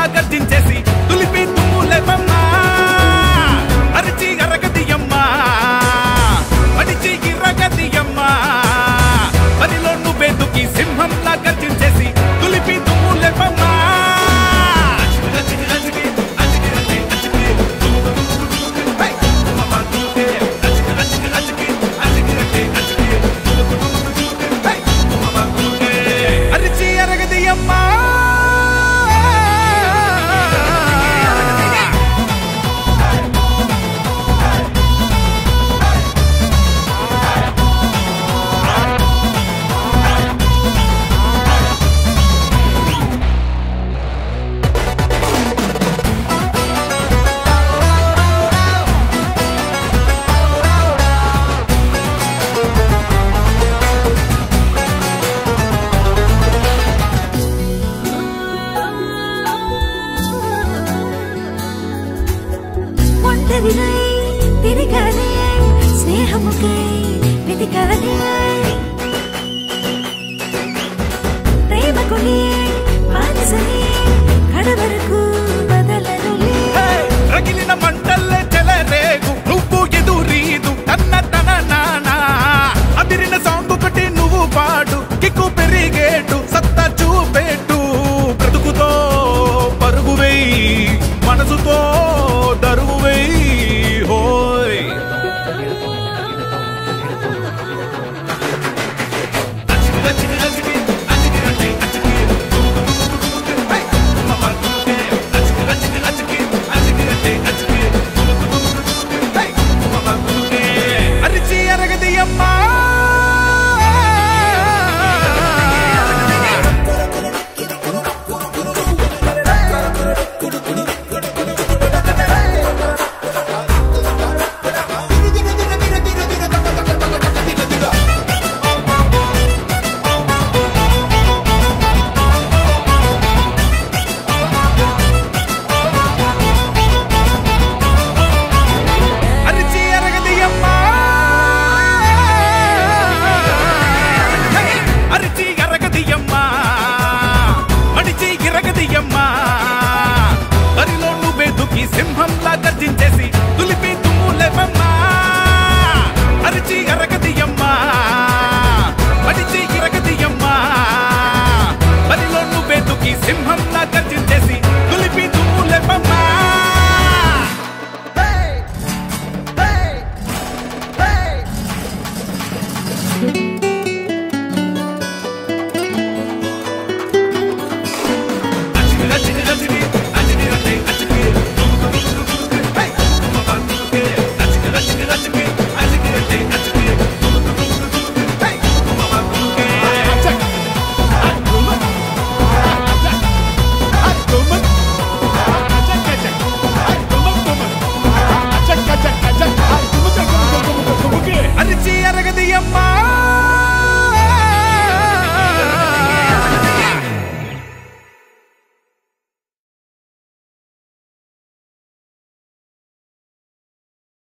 గర్జించేసి తులిపి తుమ్ములేవమ్మా అరిచి అరగదియమ్మా అడిచి ఇరగదియమ్మా పనిలో నువ్వే దుకి సింహంలా గర్జించేసి తులిపి తుమ్ములేవమ్మా అరిచి అరగదియమ్మా ఒంటరినై తిరగాలి స్నేహముకై వెతికాలి ప్రేమకుని బానిసని కడవరకు బదలనులే రగిలిన మంటల్లే చెలరేగు నువ్వు ఎదురీదు తన్న తన నానా అదిరిన సాంగ్ ఒకటి నువ్వు పాడు కిక్కు పెరిగేటు సత్తా చూపేటు బ్రతుకుతో పరుగు వేయి మనసుతో దరువు వేయి హోయ్ అరిచి అరగదియమ్మా అరిచి అరగదియమ్మా అరిచి అరగదియమ్మా అడిచి ఇరగదియమ్మా బరిలో నువ్వే దుకి సింహంలా గర్జించేసి తులిపి తుమ్ములేవమ్మా అరిచి అరగదియమ్మా అడిచి ఇరగదియమ్మా బరిలో నువ్వే దుకి సింహంలా గర్జించేసి